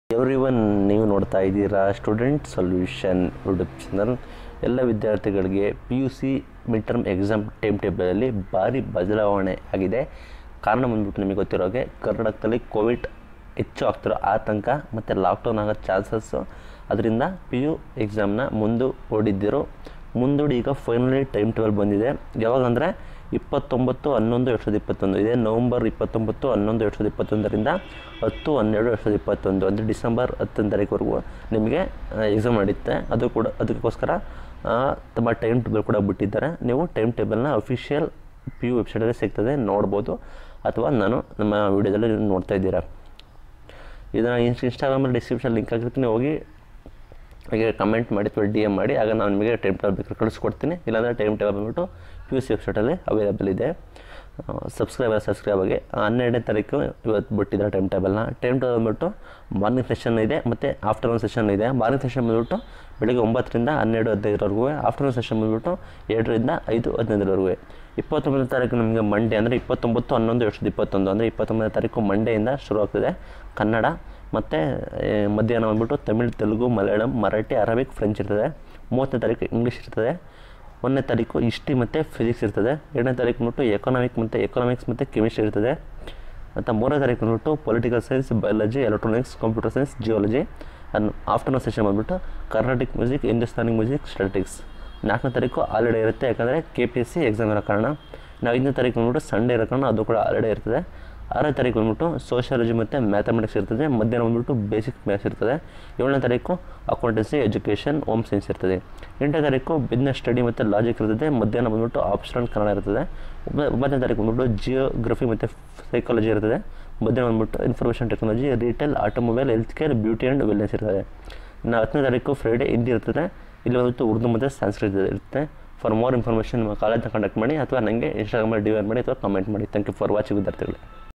every one ನೀವು ನೋಡ್ತಾ ಇದ್ದೀರಾ ಸ್ಟೂಡೆಂಟ್ ಸೊಲ್ಯೂಷನ್ ಯೂಟ್ಯೂಬ್ ಚಾನಲ್ ಎಲ್ಲ ವಿದ್ಯಾರ್ಥಿಗಳಿಗೆ P U C mid term exam time ಟೇಬಲಲ್ಲಿ ಭಾರಿ ಬದಲಾವಣೆ ಆಗಿದೆ ಕಾರಣ ಬಂದ್ಬಿಟ್ಟು ನಿಮಗೆ ಗೊತ್ತಿರೋಗೆ ಕರ್ನಾಟಕದಲ್ಲಿ ಕೋವಿಡ್ ಹೆಚ್ಚು ಆಗ್ತಿರೋ ಆತಂಕ ಮತ್ತು ಲಾಕ್ಡೌನ್ ಆಗೋ ಚಾನ್ಸಸ್ಸು ಅದರಿಂದ ಪಿ ಯು ಎಕ್ಸಾಮ್ನ ಮುಂದು ಓಡಿದ್ದಿರೋ ಮುಂದೂಡಿ ಈಗ ಫೈನಲಿ ಟೈಮ್ ಟೇಬಲ್ ಬಂದಿದೆ ಯಾವಾಗಂದರೆ ಇಪ್ಪತ್ತೊಂಬತ್ತು ಹನ್ನೊಂದು ಎರಡು ಸಾವಿರದ ಇಪ್ಪತ್ತೊಂದು ಇದೇ ನವಂಬರ್ ಇಪ್ಪತ್ತೊಂಬತ್ತು ಹನ್ನೊಂದು ಎರಡು ಸಾವಿರದ ಇಪ್ಪತ್ತೊಂದರಿಂದ ಹತ್ತು ಹನ್ನೆರಡು ಎರಡು ಸಾವಿರದ ಇಪ್ಪತ್ತೊಂದು ಅಂದರೆ ಡಿಸೆಂಬರ್ ಹತ್ತನೇ ತಾರೀಕುವರೆಗೂ ನಿಮಗೆ ಎಕ್ಸಾಮ್ ನಡೆಯುತ್ತೆ ಅದು ಕೂಡ ಅದಕ್ಕೋಸ್ಕರ ಆ, ತುಂಬ ಟೈಮ್ ಟೇಬಲ್ ಕೂಡ ಬಿಟ್ಟಿದ್ದಾರೆ ನೀವು ಟೈಮ್ ಟೇಬಲ್ನ ಅಫಿಷಿಯಲ್ ಪಿ ಯು ವೆಬ್ಸೈಟಲ್ಲಿ ಸಿಗ್ತದೆ ನೋಡ್ಬೋದು ಅಥವಾ ನಾನು ನಮ್ಮ ವೀಡಿಯೋದಲ್ಲಿ ನೀವು ನೋಡ್ತಾ ಇದ್ದೀರಾ ಇದನ್ನು ಇನ್ಸ್ ಇನ್ಸ್ಟಾಗ್ರಾಮಲ್ಲಿ ಡಿಸ್ಕ್ರಿಪ್ಷನ್ ಲಿಂಕ್ ಆಗಿರ್ತೀನಿ ಹೋಗಿ ಹಾಗೆ ಕಮೆಂಟ್ ಮಾಡಿ ಅಥವಾ ಡಿ ಎಮ್ ಮಾಡಿ ಆಗ ನಾನು ನಿಮಗೆ ಟೈಮ್ ಟೇಬಲ್ ಬೇಕಾದ್ರೆ ಕಳಿಸ್ಕೊಡ್ತೀನಿ ಇಲ್ಲಾಂದರೆ ಟೈಮ್ ಟೇಬಲ್ ಬಂದ್ಬಿಟ್ಟು ಪಿ ಯು ಸಿ ವೆಬ್ಸೈಟಲ್ಲಿ ಅವೈಲೇಬಲ್ ಇದೆ ಸಬ್ಸ್ಕ್ರೈಬರ್ ಸಬ್ಸ್ಕ್ರೈಬ್ ಆಗಿ ಹನ್ನೆರಡನೇ ತಾರೀಕು ಇವತ್ತು ಬಿಟ್ಟಿದ್ದಾರೆ ಟೈಮ್ ಟೇಬಲ್ನ ಟೈಮ್ ಟೇಬಲ್ ಬಂದ್ಬಿಟ್ಟು ಮಾರ್ನಿಂಗ್ ಸೆಷನ್ ಇದೆ ಮತ್ತು ಆಫ್ಟರ್ನೂನ್ ಸೆಷನ್ ಇದೆ ಮಾರ್ನಿಂಗ್ ಸೆಷನ್ ಬಂದ್ಬಿಟ್ಟು ಬೆಳಗ್ಗೆ ಒಂಬತ್ತರಿಂದ ಹನ್ನೆರಡು ಹದಿನೈದರವರೆಗೂ ಆಫ್ಟರ್ನೂನ್ ಸೆಷನ್ ಬಂದ್ಬಿಟ್ಟು ಎರಡರಿಂದ ಐದು ಹದಿನೈದರವರೆಗೂ ಇಪ್ಪತ್ತೊಂಬತ್ತನೇ ತಾರೀಕು ನಮಗೆ ಮಂಡೇ ಅಂದರೆ ಇಪ್ಪತ್ತೊಂಬತ್ತು ಹನ್ನೊಂದು ಎರಡು ಸಾವಿರದ ಇಪ್ಪತ್ತೊಂದು ಅಂದರೆ ಇಪ್ಪತ್ತೊಂಬತ್ತನೇ ತಾರೀಕು ಮಂಡೆಯಿಂದ ಶುರು ಆಗ್ತದೆ ಕನ್ನಡ ಮತ್ತು ಮಧ್ಯಾಹ್ನ ಬಂದ್ಬಿಟ್ಟು ತಮಿಳ್ ತೆಲುಗು ಮಲಯಾಳಂ ಮರಾಠಿ ಅರಬಿಕ್ ಫ್ರೆಂಚ್ ಇರ್ತದೆ ಮೂವತ್ತನೇ ತಾರೀಕು ಇಂಗ್ಲೀಷ್ ಇರ್ತದೆ ಒಂದನೇ ತಾರೀಕು ಹಿಸ್ಟ್ರಿ ಮತ್ತು ಫಿಸಿಕ್ಸ್ ಇರ್ತದೆ ಎರಡನೇ ತಾರೀಕು ಬಂದ್ಬಿಟ್ಟು ಎಕನಾಮಿಕ್ ಮತ್ತು ಎಕನಾಮಿಕ್ಸ್ ಮತ್ತು ಕೆಮಿಸ್ಟ್ರಿ ಇರ್ತದೆ ಮತ್ತು ಮೂರನೇ ತಾರೀಕು ಬಂದ್ಬಿಟ್ಟು political science biology electronics computer science geology ಅನ್ನು ಆಫ್ಟರ್ನೂನ್ ಸೆಷನ್ ಬಂದ್ಬಿಟ್ಟು Carnatic music Hindustani music statics ನಾಲ್ಕನೇ ತಾರೀಕು ಹಾಲಿಡೇ ಇರುತ್ತೆ ಯಾಕಂದರೆ K P S C exam ಇರೋ ಕಾರಣ ನಾವು ಐದನೇ ತಾರೀಕು ಬಂದ್ಬಿಟ್ಟು ಸಂಡೇ ಇರೋ ಕಾರಣ ಅದು ಕೂಡ ಹಾಲಿಡೇ ಇರ್ತದೆ ಆರನೇ ತಾರೀಕು ಬಂದ್ಬಿಟ್ಟು ಸೋಷಿಯಾಲಜಿ ಮತ್ತು ಮ್ಯಾಥಮೆಟಿಕ್ಸ್ ಇರ್ತದೆ ಮಧ್ಯಾಹ್ನ ಬಂದ್ಬಿಟ್ಟು ಬೇಸಿಕ್ ಮ್ಯಾಥ್ಸ್ ಇರ್ತದೆ ಏಳನೇ ತಾರೀಕು ಅಕೌಂಟೆನ್ಸಿ ಎಜುಕೇಷನ್ ಹೋಮ್ ಸೈನ್ಸ್ ಇರ್ತದೆ ಎಂಟನೇ ತಾರೀಕು ಬಿಸ್ನೆಸ್ ಸ್ಟಡಿ ಮತ್ತು ಲಾಜಿಕ್ ಇರ್ತದೆ ಮಧ್ಯಾಹ್ನ ಬಂದ್ಬಿಟ್ಟು ಆಪ್ಷನಲ್ ಕನ್ನಡ ಇರ್ತದೆ ಒಂಬ- ಒಂಬತ್ತನೇ ತಾರೀಕು ಬಂದ್ಬಿಟ್ಟು ಜಿಯೋಗ್ರಫಿ ಮತ್ತು ಸೈಕಾಲಜಿ ಇರ್ತದೆ ಮಧ್ಯಾಹ್ನ ಬಂದ್ಬಿಟ್ಟು information technology retail automobile health care beauty and wellness ಇರ್ತದೆ ಇನ್ನು ಹತ್ತನೇ ತಾರೀಕು ಫ್ರೈಡೇ ಹಿಂದಿ ಇರ್ತದೆ ಇಲ್ಲಿ ಬಂದ್ಬಿಟ್ಟು ಉರ್ದು ಮತ್ತು ಸಂಸ್ಕೃತ ಇರುತ್ತೆ ಫಾರ್ ಮೋರ್ ಇನ್ಫಾರ್ಮೇಷನ್ ನಿಮ್ಮ ಕಾಲೇಜ್ನ ಕಾಂಟ್ಯಾಕ್ಟ್ ಮಾಡಿ ಅಥವಾ ನನಗೆ ಇನ್ಸ್ಟಾಗ್ರಾಮಲ್ಲಿ ಡಿವೈಡ್ ಮಾಡಿ ಅಥವಾ ಕಮೆಂಟ್ ಮಾಡಿ ಥ್ಯಾಂಕ್ ಯು ಫಾರ್ ವಾಚಿಂಗ್ ವಿದ್ಯಾರ್ಥಿಗಳೇ